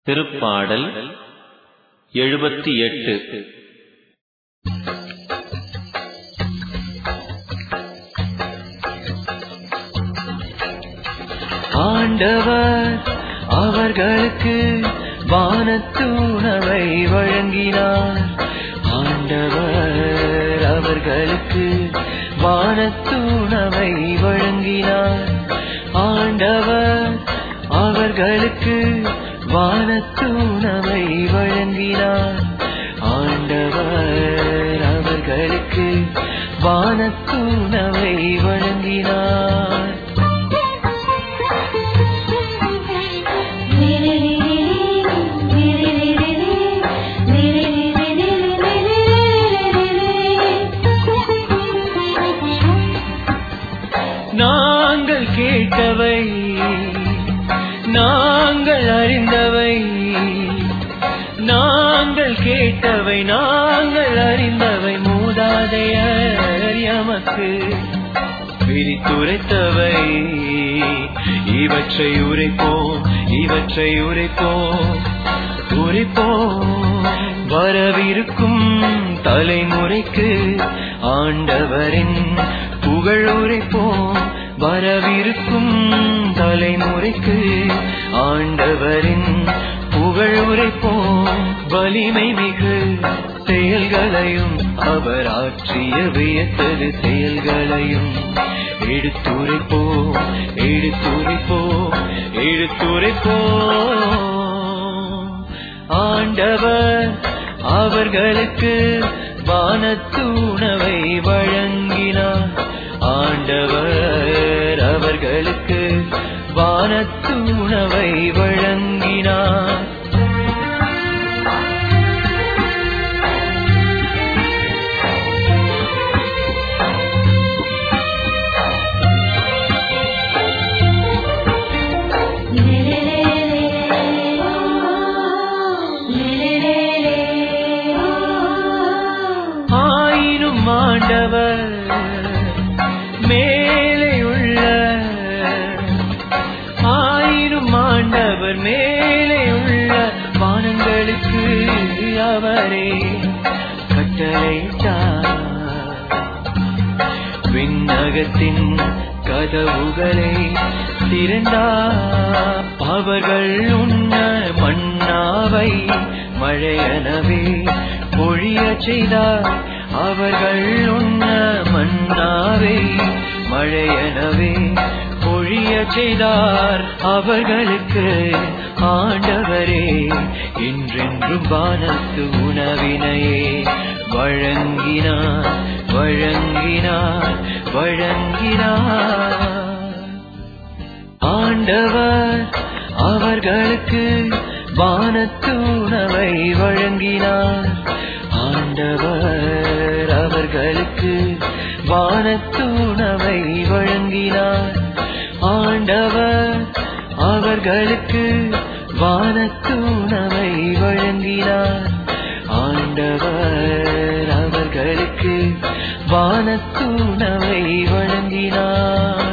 திருப்பாடல் எழுபத்தி எட்டு ஆண்டவர் அவர்களுக்கு வானத்து உணவை வழங்கினார் ஆண்டவர் அவர்களுக்கு வானத்து உணவை வழங்கினார் ஆண்டவர் அவர்களுக்கு வானத்து உணவை வழங்கினார் ஆண்டவர் அவர்களுக்கு வானத்து உணவை வழங்கினார் நாங்கள் கேட்டவை நாங்கள் அறிந்தவை நாங்கள் கேட்டவை நாங்கள் அறிந்தவை மூதாதையர் எமக்கு விரித்துரைத்தவை இவற்றை உரைப்போம் இவற்றை உரைப்போம் உரைப்போம் வரவிருக்கும் தலைமுறைக்கு ஆண்டவரின் புகழ் உரைப்போம் வரவிருக்கும் தலைமுறைக்கு ஆண்டவரின் புகழ் உரைப்போம் வலிமை மிகு செயல்களையும் அவர் ஆற்றிய வியத்தது செயல்களையும் எடுத்துரைப்போம் எடுத்துரைப்போம் எடுத்துரைப்போம் ஆண்டவர் அவர்களுக்கு வானத்து உணவை வழங்கினார் ஆண்டவர் அவர்களுக்கு வானத்து உணவை வழங்கினார் ஆயினும் ஆண்டவர் மேலே உள்ள ஆயினும் ஆண்டவர் மேலே உள்ள வானங்களுக்கு அவரே கட்டளையிட்டார் விண்ணகத்தின் கதவுகளை திறந்தார் அவர்கள் உண்ண மன்னாவை மழையனவே பொழிய செய்தார் அவர்கள் உண்ண மன்னாவை மழையனவே பொழிய செய்தார் அவர்களுக்கு ஆண்டவரே என்றென்றும் வானத்து உணவினையே வழங்கினார் வழங்கினார் வழங்கினார் ஆண்டவர் அவர்களுக்கு வானத்து உணவை வழங்கினார் ஆண்டவர் அவர்களுக்கு வானத்து உணவை வழங்கினார் ஆண்டவர் அவர்களுக்கு வானத்து உணவை வழங்கினார் ஆண்டவர் அவர்களுக்கு வானத்து உணவை வழங்கினார்